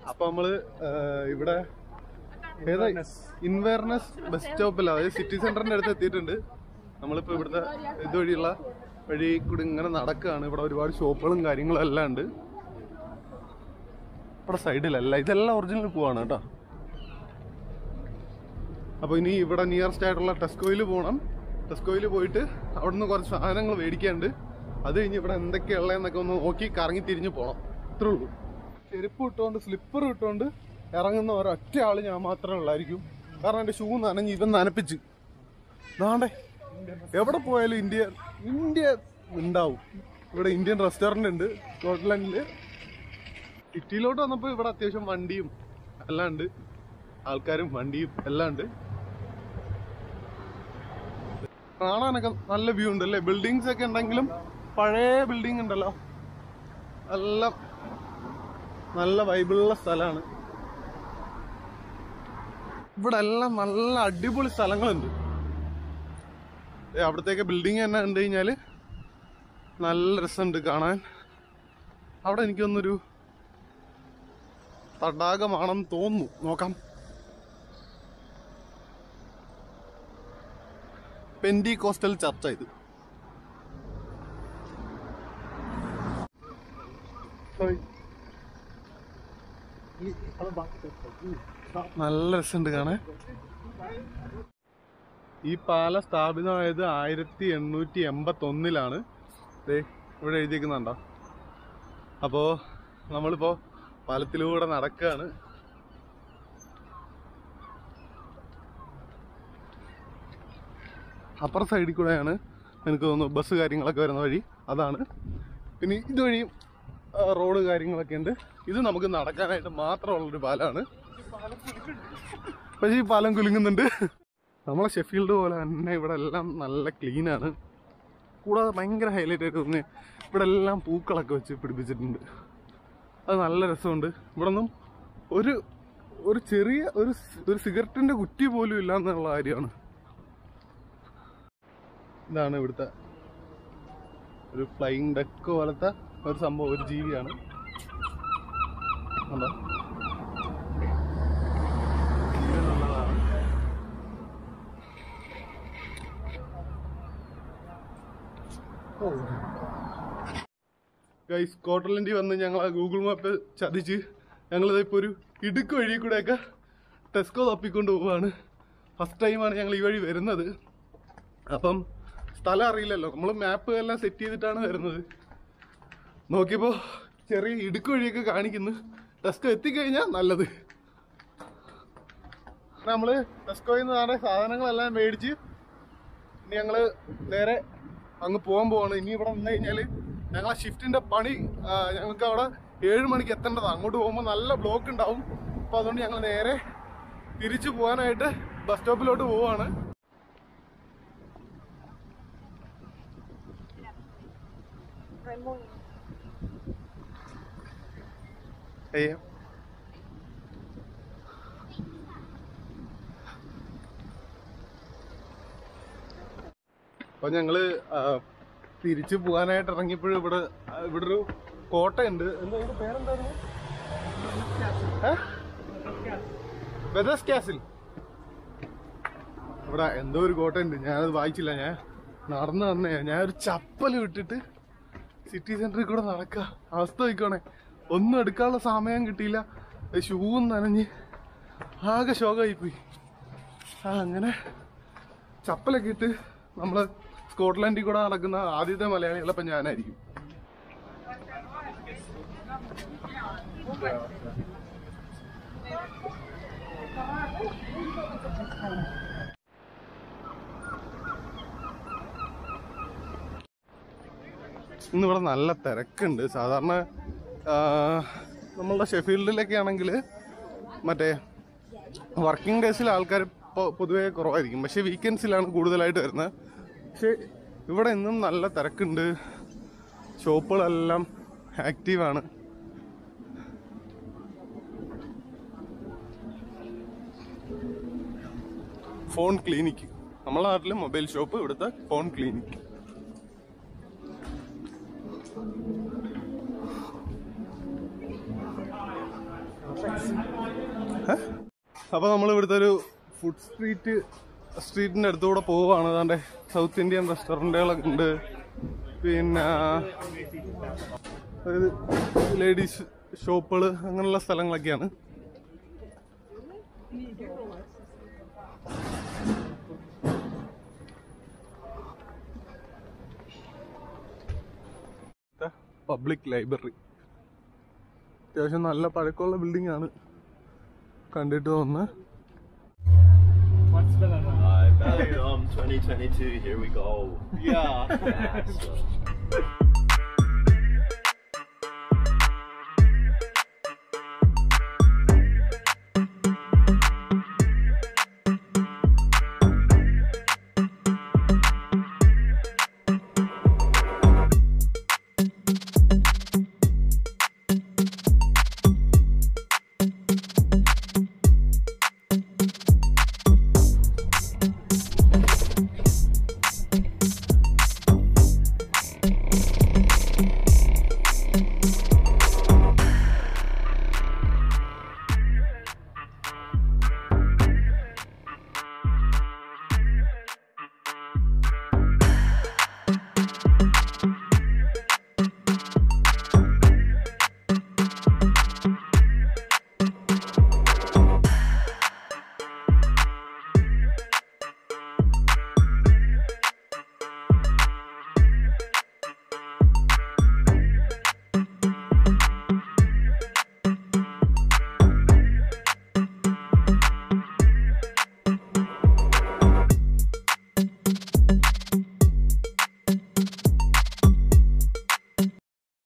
അപ്പൊ നമ്മള് ആ, ഇവിടെ ഏതാ ഇൻവേർനെസ് ബസ് സ്റ്റോപ്പില്ല അതായത് സിറ്റി സെന്ററിന്റെ അടുത്ത് എത്തിയിട്ടുണ്ട് നമ്മളിപ്പോ ഇവിടുത്തെ ഇതുവഴിയുള്ള വഴി കൂടി ഇങ്ങനെ നടക്കുകയാണ് ഇവിടെ ഒരുപാട് ഷോപ്പുകളും കാര്യങ്ങളും എല്ലാം ഉണ്ട് ഇവിടെ സൈഡിലല്ല ഇതെല്ലാം ഒറിജിനൽ പോവാണ് കേട്ടോ അപ്പൊ ഇനി ഇവിടെ നിയറസ്റ്റ് ആയിട്ടുള്ള ടെസ്കോയിൽ പോകണം ടെസ്കോയിൽ പോയിട്ട് അവിടെ നിന്ന് കുറച്ച് സാധനങ്ങൾ മേടിക്കാണ്ട് അത് കഴിഞ്ഞ് ഇവിടെ എന്തൊക്കെയുള്ളതെന്നൊക്കെ ഒന്ന് നോക്കി കറങ്ങി തിരിഞ്ഞ് പോകണം ഇത്രേ ഉള്ളൂ ചെരുപ്പ് ഇട്ടുകൊണ്ട് സ്ലിപ്പർ ഇട്ടുകൊണ്ട് ഇറങ്ങുന്ന ഒരൊറ്റ ആള് ഞാൻ മാത്രമേ ഉള്ളായിരിക്കും കാരണം എന്റെ ഷൂ നനഞ്ഞ് ഇവൻ നനപ്പിച്ച് നാണ്ടേ എവിടെ പോയാലും ഇന്ത്യ ഇന്ത്യ ഉണ്ടാവും ഇവിടെ ഇന്ത്യൻ റെസ്റ്റോറന്റ് ഉണ്ട് സ്കോട്ട്ലൻഡില് സിറ്റിയിലോട്ട് വന്നപ്പോൾ ഇവിടെ അത്യാവശ്യം വണ്ടിയും എല്ലാം ഉണ്ട് ആൾക്കാരും വണ്ടിയും എല്ലാം ഉണ്ട് കാണാനൊക്കെ നല്ല വ്യൂ ഉണ്ട് അല്ലേ ബിൽഡിങ്സ് ഒക്കെ ഉണ്ടെങ്കിലും പഴയ ബിൽഡിംഗ് ഉണ്ടല്ലോ എല്ലാം നല്ല വൈബിളുള്ള സ്ഥലമാണ് ഇവിടെ എല്ലാം നല്ല അടിപൊളി സ്ഥലങ്ങളുണ്ട് ദേ അവിടത്തേക്ക് ബിൽഡിംഗ് തന്നെ കണ്ടു കഴിഞ്ഞാല് നല്ല രസമുണ്ട് കാണാൻ അവിടെ എനിക്കൊന്നൊരു തടാകമാണെന്ന് തോന്നുന്നു നോക്കാം പെൻഡി കോസ്റ്റൽ ചർച്ച ഇത് നല്ല രസമുണ്ട് കാണാൻ ഈ പാലം സ്ഥാപിതമായത് ആയിരത്തി എണ്ണൂറ്റി എൺപത്തി ഒന്നിലാണ് ഇവിടെ എഴുതിയേക്കുന്നുണ്ടോ അപ്പോ നമ്മളിപ്പോ പാലത്തിലൂടെ നടക്കുകയാണ് അപ്പുറ സൈഡിൽ കൂടെയാണ് എനിക്ക് തോന്നുന്നു ബസ് കാര്യങ്ങളൊക്കെ വരുന്ന വഴി അതാണ് പിന്നെ ഇതുവഴിയും ആ, റോഡ് കാര്യങ്ങളൊക്കെ ഉണ്ട് ഇത് നമുക്ക് നടക്കാനായിട്ട് മാത്രമുള്ളൊരു പാലമാണ് പക്ഷേ ഈ പാലം കുലുങ്ങുന്നുണ്ട് നമ്മളെ ഷെഫീൽഡ് പോലെ തന്നെ ഇവിടെ എല്ലാം നല്ല ക്ലീനാണ് കൂടാതെ ഭയങ്കര ഹൈലൈറ്റ് ആയിട്ട് തോന്നി ഇവിടെ എല്ലാം പൂക്കളൊക്കെ വെച്ച് പിടിപ്പിച്ചിട്ടുണ്ട് അത് നല്ല രസമുണ്ട് ഇവിടെ ഒന്നും ഒരു ഒരു ചെറിയ ഒരു സ്- ഒരു സിഗരറ്റിന്റെ കുറ്റി പോലും ഇല്ല എന്നുള്ള കാര്യമാണ് ഇതാണ് ഇവിടുത്തെ ഒരു ഫ്ലൈയിങ് ഡക്ക് പോലത്തെ ഒരു സംഭവം ഒരു ജീവിയാണ് കണ്ടോ? ജീവനുള്ളതാണ്. ഗൈസ് സ്കോട്ട്ലൻഡിൽ വന്ന് ഞങ്ങൾ ഗൂഗിൾ മാപ്പ് ചതിച്ച് ഞങ്ങളിത് ഇപ്പോൾ ഒരു ഇടുക്ക് വഴി കൂടെയൊക്കെ ടെസ്കോ തപ്പിക്കൊണ്ട് പോവാണ് ഫസ്റ്റ് ടൈമാണ് ഞങ്ങൾ ഈ വഴി വരുന്നത് അപ്പം സ്ഥലം അറിയില്ലല്ലോ നമ്മൾ മാപ്പ് എല്ലാം സെറ്റ് ചെയ്തിട്ടാണ് വരുന്നത് നോക്കിയപ്പോൾ ചെറിയ ഇടുക്ക് വഴിയൊക്കെ കാണിക്കുന്നു ടെസ്കോ എത്തിക്കഴിഞ്ഞാൽ നല്ലത് നമ്മള് ടെസ്കോയിൽ നിന്ന് നാളെ സാധനങ്ങളെല്ലാം മേടിച്ച് ഇനി ഞങ്ങള് നേരെ അങ്ങ് പോകാൻ പോവാണ് ഇനി ഇവിടെ വന്നു കഴിഞ്ഞാല് ഞങ്ങളെ ഷിഫ്റ്റിന്റെ പണി ആ, ഞങ്ങൾക്ക് അവിടെ ഏഴ് മണിക്ക് എത്തേണ്ടതാണ് അങ്ങോട്ട് പോകുമ്പോൾ നല്ല ബ്ലോക്ക് ഉണ്ടാവും അപ്പൊ അതുകൊണ്ട് ഞങ്ങൾ നേരെ തിരിച്ചു പോകാനായിട്ട് ബസ് സ്റ്റോപ്പിലോട്ട് പോവാണ് ഏയ്യ. അപ്പൊ ഞങ്ങള് ആ, തിരിച്ചു പോകാനായിട്ട് ഇറങ്ങിയപ്പോഴും ഇവിടെ ആ, ഇവിടെ ഒരു കോട്ടയുണ്ട് എന്താ ഇതിന്റെ പേരെന്തായിരുന്നു വെതസ് കാസിൽ ഇവിടെ എന്തോ ഒരു കോട്ടയുണ്ട് ഞാനത് വായിച്ചില്ല ഞാൻ നടന്നു വന്നേ ഞാൻ ഒരു ചപ്പൽ വിട്ടിട്ട് സിറ്റി സെന്ററിൽ കൂടെ നടക്കുക അവസ്ഥ നോക്കണേ ഒന്നും എടുക്കാനുള്ള സമയം കിട്ടിയില്ല ഷൂവും നനഞ്ഞ് ആകെ ശോകമായി പോയി ആ അങ്ങനെ ചപ്പലൊക്കെ ഇട്ട് നമ്മള് സ്കോട്ട്ലൻഡിൽ കൂടെ നടക്കുന്ന ആദ്യത്തെ മലയാളികളപ്പം ഞാനായിരിക്കും ഇന്നിവിടെ നല്ല തിരക്കുണ്ട് സാധാരണ ആ, നമ്മളുടെ ഷെഫീൽഡിലൊക്കെ ആണെങ്കിൽ മറ്റേ വർക്കിംഗ് ഡേയ്സിൽ ആൾക്കാർ പൊതുവേ കുറവായിരിക്കും പക്ഷെ വീക്കെൻഡ്സിലാണ് കൂടുതലായിട്ട് വരുന്നത് പക്ഷെ ഇവിടെ ഇന്നും നല്ല തിരക്കുണ്ട് ഷോപ്പുകളെല്ലാം ആക്റ്റീവാണ് ഫോൺ ക്ലിനിക്ക് നമ്മളെ നാട്ടിൽ മൊബൈൽ ഷോപ്പ് ഇവിടുത്തെ ഫോൺ ക്ലിനിക്ക് അപ്പൊ നമ്മൾ ഇവിടുത്തെ ഒരു ഫുഡ് സ്ട്രീറ്റ് സ്ട്രീറ്റിന്റെ അടുത്തൂടെ പോവാണ് അതാണ്ട് സൗത്ത് ഇന്ത്യൻ റെസ്റ്റോറൻറ്റുകളൊക്കെ ഉണ്ട് പിന്നെ അതായത് ലേഡീസ് ഷോപ്പുകൾ അങ്ങനെയുള്ള സ്ഥലങ്ങളൊക്കെയാണ് പബ്ലിക് ലൈബ്രറി അത്യാവശ്യം നല്ല പഴക്കമുള്ള ബിൽഡിംഗ് ആണ് കണ്ടിട്ട് തോന്നുന്നത് Hi, Valium 2022, here we go. Yeah. Yeah, so-